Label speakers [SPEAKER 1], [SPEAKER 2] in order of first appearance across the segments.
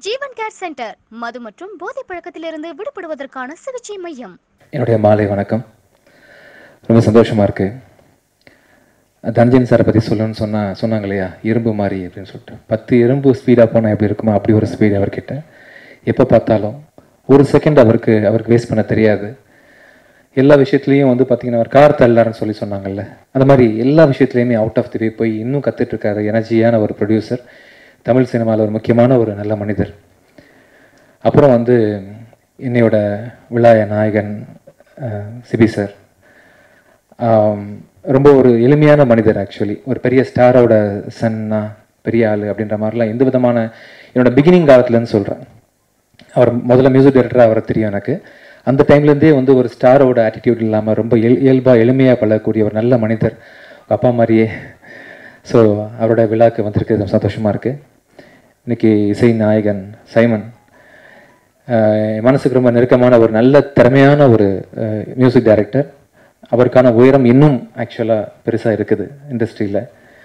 [SPEAKER 1] ஜீவன் care centre மது மற்றும் போதை பழக்கத்திலிருந்து விடுபடுவதற்கான சிகிச்சை மையம்
[SPEAKER 2] என்னுடைய மாலை வணக்கம் ரொம்ப சந்தோஷமாக இருக்குது தனஞ்சன் சாரை பற்றி சொல்லணும்னு சொன்னா சொன்னாங்க இல்லையா இரும்பு மாதிரி அப்படின்னு சொல்லிட்டு பத்து எறும்பு ஸ்பீடாக போனால் எப்படி இருக்குமோ அப்படி ஒரு ஸ்பீடு அவர்கிட்ட எப்போ பார்த்தாலும் ஒரு செகண்ட் அவருக்கு அவருக்கு வேஸ்ட் பண்ண தெரியாது எல்லா விஷயத்துலையும் வந்து பார்த்தீங்கன்னா அவர் கார் தள்ளாருன்னு சொல்லி சொன்னாங்கல்ல அந்த மாதிரி எல்லா விஷயத்துலையுமே அவுட் ஆஃப் தி வே போய் இன்னும் கற்றுட்டு இருக்காரு எனர்ஜியான ஒரு ப்ரொடியூசர் தமிழ் சினிமாவில் ஒரு முக்கியமான ஒரு நல்ல மனிதர் அப்புறம் வந்து இன்னையோட விழாய நாயகன் அஹ், சிபி சார் ஆம், ரொம்ப ஒரு எளிமையான மனிதர் ஆக்சுவலி ஒரு பெரிய ஸ்டாரோட சன்னா பெரிய ஆள் அப்படின்ற மாதிரிலாம் எந்த விதமான என்னோட பிகினிங் காலத்துலன்னு சொல்கிறேன் அவர் முதல்ல மியூசிக் டைரக்டராக அவரை தெரியும் எனக்கு அந்த டைம்லேருந்தே வந்து ஒரு ஸ்டாரோட ஆட்டிடியூட் இல்லாமல் ரொம்ப இயல் இயல்பாக எளிமையாக பழகக்கூடிய ஒரு நல்ல மனிதர் அப்பா மாதிரியே ஸோ அவரோட விழாக்கு வந்திருக்கிறது சந்தோஷமாக இருக்குது இன்னைக்கு இசை நாயகன் சைமன் ஆஹ் என் மனசுக்கு ரொம்ப நெருக்கமான ஒரு நல்ல திறமையான ஒரு மியூசிக் டைரக்டர் அவருக்கான உயரம் இன்னும் ஆக்சுவலாக பெருசாக இருக்குது இண்டஸ்ட்ரியில்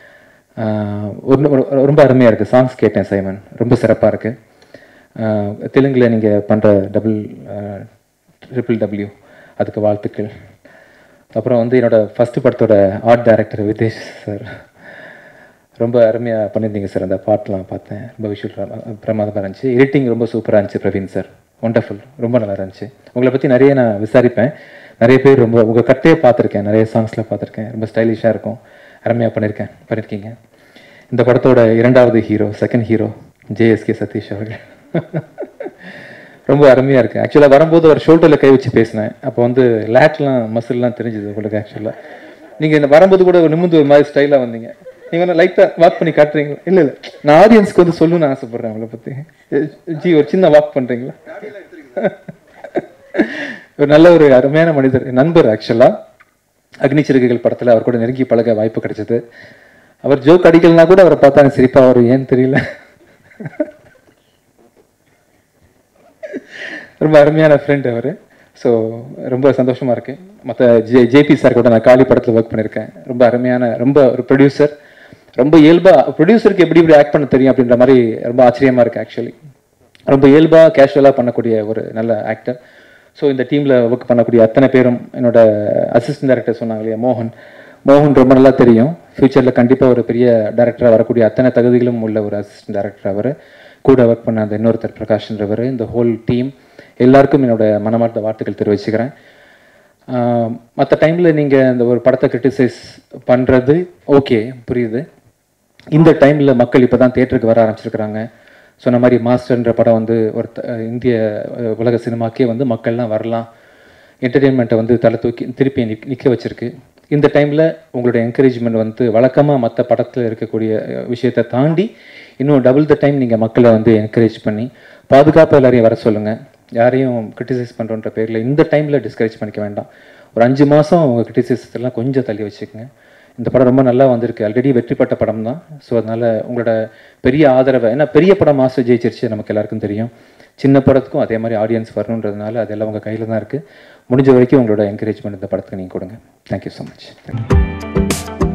[SPEAKER 2] ரொம்ப அருமையாக இருக்குது சாங்ஸ் கேட்டேன் சைமன் ரொம்ப சிறப்பாக இருக்குது தெலுங்கில் நீங்கள் பண்ணுற டபுள் ட்ரிபிள் டபிள்யூ அதுக்கு வாழ்த்துக்கள் அப்புறம் வந்து என்னோட ஃபஸ்ட்டு படத்தோட ஆர்ட் டைரக்டர் விதேஷ் சார் ரொம்ப அருமையாக பண்ணியிருந்தீங்க சார் அந்த பாட்டெலாம் பார்த்தேன் ரொம்ப விஷுவல் பிரமாதமாக இருந்துச்சு எடிட்டிங் ரொம்ப சூப்பராக இருந்துச்சு பிரவீன் சார் ஒண்டர்ஃபுல் ரொம்ப நல்லா இருந்துச்சு உங்களை பற்றி நிறைய நான் விசாரிப்பேன் நிறைய பேர் ரொம்ப உங்கள் கட்டே பார்த்துருக்கேன் நிறைய சாங்ஸில் பார்த்துருக்கேன் ரொம்ப ஸ்டைலிஷாக இருக்கும் அருமையாக பண்ணியிருக்கேன் பண்ணியிருக்கீங்க இந்த படத்தோட இரண்டாவது hero second hero JSK Sathish அவர்கள் ரொம்ப அருமையாக இருக்குது ஆக்சுவலாக வரும்போது ஒரு ஷோல்டரில் கை வச்சு பேசினேன் அப்போ வந்து லேட்லாம் மசில்லாம் தெரிஞ்சுது உங்களுக்கு ஆக்சுவலாக நீங்கள் இந்த வரும்போது கூட ஒரு நிமிந்து ஒரு மாதிரி ஸ்டைலாக வந்தீங்க நீங்கள் வந்து லைட்டாக வாக் பண்ணி காட்டுறீங்களா இல்லை இல்லை நான் ஆடியன்ஸ்க்கு வந்து சொல்லணும்னு ஆசைப்பட்றேன் உங்களை பற்றி ஜி ஒரு சின்ன வாக் பண்ணுறீங்களா ஒரு நல்ல ஒரு அருமையான மனிதர் என் நண்பர் ஆக்சுவலாக அக்னி சிறுகைகள் படத்தில் அவர் கூட நெருங்கி பழக வாய்ப்பு கிடைச்சது அவர் ஜோக் அடிக்கலனா கூட அவரை பார்த்தா எனக்கு சிரிப்பா வரும் ஏன்னு தெரியல ரொம்ப அருமையான ஃப்ரெண்ட் அவர் ஸோ ரொம்ப சந்தோஷமா இருக்கு மற்ற ஜே ஜேபி சார் கூட நான் காளி படத்தில் ஒர்க் பண்ணியிருக்கேன் ரொம்ப அருமையான ரொம்ப ஒரு ப்ரொடியூசர் ரொம்ப இயல்பா ப்ரொடியூசருக்கு எப்படி இப்படி ஆக்ட் பண்ண தெரியும் அப்படின்ற மாதிரி ரொம்ப ஆச்சரியமா இருக்கு ஆக்சுவலி ரொம்ப இயல்பா கேஷுவலாக பண்ணக்கூடிய ஒரு நல்ல ஆக்டர் ஸோ இந்த டீமில் ஒர்க் பண்ணக்கூடிய அத்தனை பேரும் என்னோட அசிஸ்டன்ட் டைரக்டர் சொன்னாங்க இல்லையா மோகன் மோகன் ரொம்ப நல்லா தெரியும் ஃப்யூச்சரில் கண்டிப்பாக ஒரு பெரிய டைரக்டராக வரக்கூடிய அத்தனை தகுதிகளும் உள்ள ஒரு அசிஸ்டன்ட் டைரக்டர் அவர் கூட ஒர்க் பண்ண அந்த இன்னொருத்தர் பிரகாஷ்ன்றவர் இந்த ஹோல் டீம் எல்லாருக்கும் என்னோட மனமார்ந்த வாழ்த்துக்கள் தெரிவிச்சுக்கிறேன் மற்ற டைமில் நீங்கள் இந்த ஒரு படத்தை கிரிட்டிசைஸ் பண்ணுறது ஓகே புரியுது இந்த டைமில் மக்கள் இப்போ தான் தேட்டருக்கு வர ஆரம்பிச்சிருக்கிறாங்க சொன்ன மாதிரி மாஸ்டர்ன்ற படம் வந்து ஒரு த- இந்திய அஹ், உலக சினிமாக்கே வந்து மக்கள்லாம் வரலாம் என்டர்டெயின்மெண்ட்டை வந்து தலை தூக்கி திருப்பி நிக் நிற்க வச்சிருக்கு இந்த டைமில் உங்களோட என்கரேஜ்மெண்ட் வந்து வழக்கமாக மற்ற படத்தில் இருக்கக்கூடிய அஹ், விஷயத்தை தாண்டி இன்னும் டபுள் த டைம் நீங்கள் மக்களை வந்து என்கரேஜ் பண்ணி பாதுகாப்பாக எல்லாரையும் வர சொல்லுங்கள் யாரையும் கிரிட்டிசைஸ் பண்ணுறோன்ற பேரில் இந்த டைமில் டிஸ்கரேஜ் பண்ணிக்க வேண்டாம் ஒரு அஞ்சு மாதம் உங்கள் கிரிட்டிசைஸ் எல்லாம் கொஞ்சம் தள்ளி வச்சுக்கோங்க இந்த படம் ரொம்ப நல்லா வந்திருக்கு ஆல்ரெடி வெற்றி பெற்ற படம் தான் ஸோ அதனால் உங்களோட பெரிய ஆதரவை ஏன்னா பெரிய படம் மாஸ்டர் ஜெயிச்சிருச்சு நமக்கு எல்லாருக்கும் தெரியும் சின்ன படத்துக்கும் அதே மாதிரி ஆடியன்ஸ் வரணுன்றதுனால அதெல்லாம் உங்கள் கையில் தான் இருக்குது முடிஞ்ச வரைக்கும் உங்களோட என்கரேஜ்மெண்ட் இந்த படத்துக்கு நீங்கள் கொடுங்க தேங்க்யூ ஸோ மச்